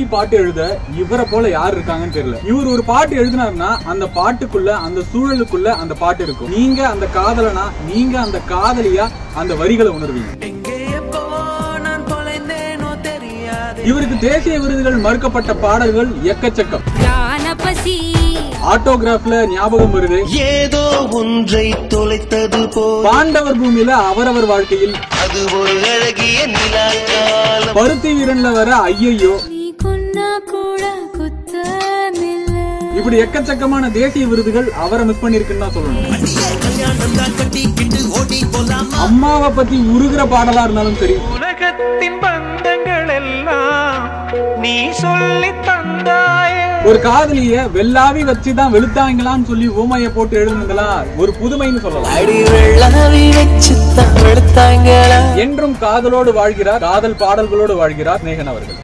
பாட்டு எழுத இவரை போல யார் இருக்காங்கன்னு தெரியல இவர் ஒரு பாட்டு எழுதினாருன்னா அந்த பாட்டுக்குள்ள அந்த சூழலுக்குள்ள அந்த பாட்டு இருக்கும் நீங்க அந்த காதலனா நீங்க அந்த காதலியா அந்த வரிகளை உணர்வீங்க எங்கே எப்போ நான் தொலைந்தேனோ தெரியாது இவருக்கு தேசிய விருதுகள் மறுக்கப்பட்ட பாடல்கள் எக்கச்சக்கம் ஞானபசி ஆட்டோகிராஃப்ல ஞாபகம் வருது ஏதோ ஒன்றை தொலைத்தது போல் பாண்டவர் பூமியில அவரவர் வாழ்க்கையில் அது ஒரு அழகிய நிலாக்காலம் பருத்தி வீரன்ல வர ஐயையோ நீ கொன்னா கூட குத்தமில்லை இப்படி எக்கச்சக்கமான தேசிய விருதுகள் அவரை மிஸ் பண்ணிருக்குன்னு தான் சொல்லணும் கல்யாணம் தான் கட்டிக்கிட்டு ஓடி போலாம் அம்மாவை பத்தி உருகிற பாடலா இருந்தாலும் சரி உலகத்தின் பந்தங்கள் எல்லாம் நீ சொல்லி தந்தாயே ஒரு காதலிய வெள்ளாவி வச்சுதான் வெளுத்தாங்களான்னு சொல்லி ஓமைய போட்டு எழுதுனதெல்லாம் ஒரு புதுமைன்னு சொல்லலாம் அடி வெள்ளாவி வச்சு தான் எடுத்தாங்களா என்றும் காதலோடு வாழ்கிறார் காதல் பாடல்களோடு வாழ்கிறார் நேகன் அவர்கள்